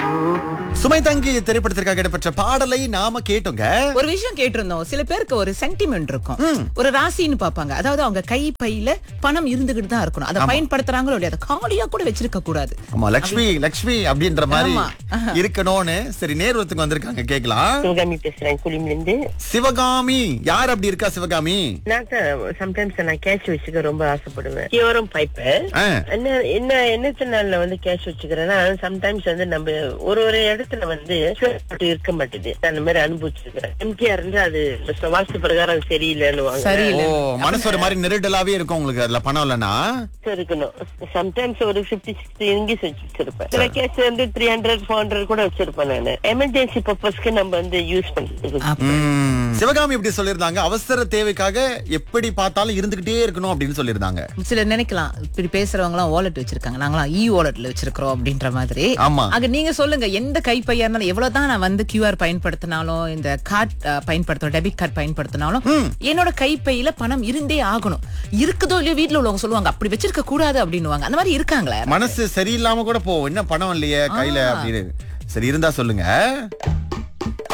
சுமை தங்கி திரைப்படத்திற்காக இடம்பெற்ற பாடலை நாம கேட்டோங்க ஒரு விஷயம் கேட்டிருந்தோம் சில பேருக்கு ஒரு சென்டிமெண்ட் இருக்கும் ஒரு ராசின்னு பாப்பாங்க அதாவது அவங்க கை பையில பணம் இருந்துகிட்டு தான் இருக்கணும் அதை பயன்படுத்துறாங்களோ இல்லையா அதை காலியா கூட வச்சிருக்க கூடாது ஆமா லக்ஷ்மி லக்ஷ்மி அப்படின்ற மாதிரி ஆமா. இருக்கணும்னு சரி நேர்வத்துக்கு வந்திருக்காங்க கேக்கலாம் சிவகாமி பேசுறேன் குளிமில இருந்து சிவகாமி யார் அப்படி இருக்கா சிவகாமி நான் சம்டைம்ஸ் நான் கேஷ் வச்சுக்க ரொம்ப ஆசைப்படுவேன் கியோரம் பைப்பர் ஆ. என்ன என்ன என்னத்தினால வந்து கேஷ் வச்சுக்கிறேன்னா சம்டைம்ஸ் வந்து நம்ம ஒரு ஒரு இடத்துல வந்து போட்டு இருக்க மாட்டேது அந்த மாதிரி அனுபவிச்சிருக்கிறேன் எம்கேஆர் இருந்து அது வாஸ்து பிரகாரம் சரியில்லைன்னு ஓ சரியில்லை மனசு ஒரு மாதிரி நெருடலாவே இருக்கும் உங்களுக்கு அதுல பணம் இல்லைன்னா இருக்கணும் சம்டைம்ஸ் ஒரு பிப்டி சிக்ஸ்டி இங்கிஸ் வச்சிருப்பேன் சில கேஸ் வந்து த்ரீ ஹண்ட்ரட் ஃபோர் ஹண்ட்ரட் கூட வச்சிருப்பேன் நான் எமர்ஜென்சி பர்பஸ்க்கு நம்ம வந்து யூஸ் பண்றது ம். சிவகாமி இப்படி சொல்லியிருந்தாங்க அவசர தேவைக்காக எப்படி பார்த்தாலும் இருந்துகிட்டே இருக்கணும் அப்படின்னு சொல்லியிருந்தாங்க சிலர் நினைக்கலாம் இப்படி பேசுறவங்க எல்லாம் வாலெட் வச்சிருக்காங்க நாங்களாம் இ வாலெட்ல வச்சிருக்கிறோம் அப்படின்ற மாதிரி ஆமா. அங்க நீங்க சொல்லுங்க எந்த கைப்பையா இருந்தாலும் எவ்வளவுதான் நான் வந்து கியூஆர் பயன்படுத்தினாலும் இந்த கார்டு பயன்படுத்தணும் டெபிட் கார்டு பயன்படுத்தினாலும் என்னோட கைப்பையில பணம் இருந்தே ஆகணும் இருக்குதோ இல்லையோ வீட்ல உள்ளவங்க சொல்லுவாங்க அப்படி வச்சிருக்க கூடாது அப்படின்னுவாங்க அந்த மாதிரி இருக்காங்களே மனசு சரியில்லாம கூட போகும் என்ன பணம் இல்லையே கையில அப்படின்னு சரி இருந்தா சொல்லுங்க